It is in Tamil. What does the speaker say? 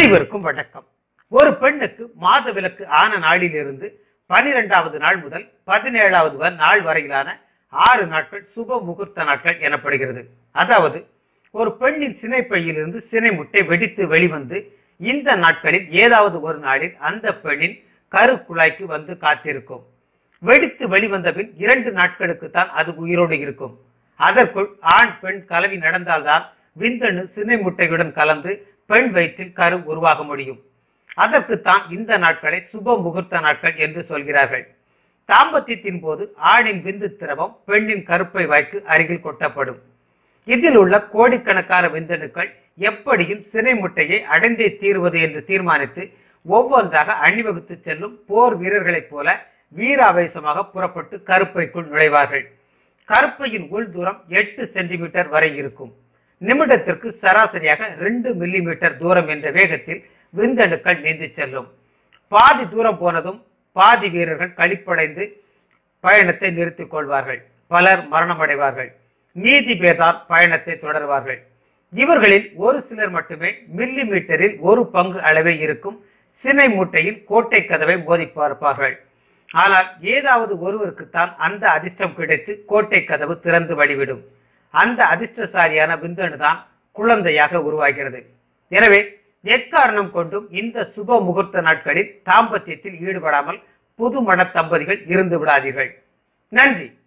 அனைவருக்கும் வணக்கம் ஒரு பெண்ணுக்கு மாத விலக்கு ஆன நாளிலிருந்து பனிரெண்டாவது நாள் முதல் பதினேழாவது வ- நாள் வரையிலான ஆறு நாட்கள் சுப முகூர்த்த நாட்கள் எனப்படுகிறது அதாவது ஒரு பெண்ணின் சினைப்பையிலிருந்து சினை முட்டை வெடித்து வெளிவந்து இந்த நாட்களில் ஏதாவது ஒரு நாளில் அந்த பெண்ணின் கரு குழாய்க்கு வந்து காத்திருக்கும் வெடித்து வெளிவந்த பின் இரண்டு நாட்களுக்கு தான் அது உயிரோடு இருக்கும் அதற்குள் ஆண் பெண் கலவி நடந்தால்தான் விந்தணு சினை முட்டையுடன் கலந்து பெண் வயிற்றில் கரு உருவாக முடியும் அதற்குத்தான் இந்த நாட்களை சுப முகூர்த்த நாட்கள் என்று சொல்கிறார்கள் தாம்பத்தியத்தின் போது ஆணின் விந்து திரவம் பெண்ணின் கருப்பை வாய்க்கு அருகில் கொட்டப்படும் இதில் உள்ள கோடிக்கணக்கான விந்தணுக்கள் எப்படியும் சினை முட்டையை அடைந்தே தீர்வது என்று தீர்மானித்து ஒவ்வொன்றாக அணிவகுத்து செல்லும் போர் வீரர்களைப் போல வீராவேசமாக புறப்பட்டு கருப்பைக்குள் நுழைவார்கள் கருப்பையின் உள் தூரம் எட்டு சென்டிமீட்டர் வரை இருக்கும் நிமிடத்திற்கு சராசரியாக ரெண்டு மில்லிமீட்டர் தூரம் என்ற வேகத்தில் விந்தணுக்கள் நீந்தி செல்லும் பாதி தூரம் போனதும் பாதி வீரர்கள் களிப்படைந்து பயணத்தை நிறுத்திக் கொள்வார்கள் பலர் மரணமடைவார்கள் மீதி பேர்தான் பயணத்தை தொடர்வார்கள் இவர்களில் ஒரு சிலர் மட்டுமே மில்லி மீட்டரில் ஒரு பங்கு அளவே இருக்கும் சினை மூட்டையின் கோட்டை கதவை மோதி பார்ப்பார்கள் ஆனால் ஏதாவது ஒருவருக்குத்தான் அந்த அதிர்ஷ்டம் கிடைத்து கோட்டை கதவு திறந்து வழிவிடும் அந்த அதிர்ஷ்டசாலியான விந்தணு தான் குழந்தையாக உருவாகிறது எனவே எக்காரணம் கொண்டும் இந்த சுப முகூர்த்த நாட்களில் தாம்பத்தியத்தில் ஈடுபடாமல் புது மண தம்பதிகள் இருந்து விடாதீர்கள் நன்றி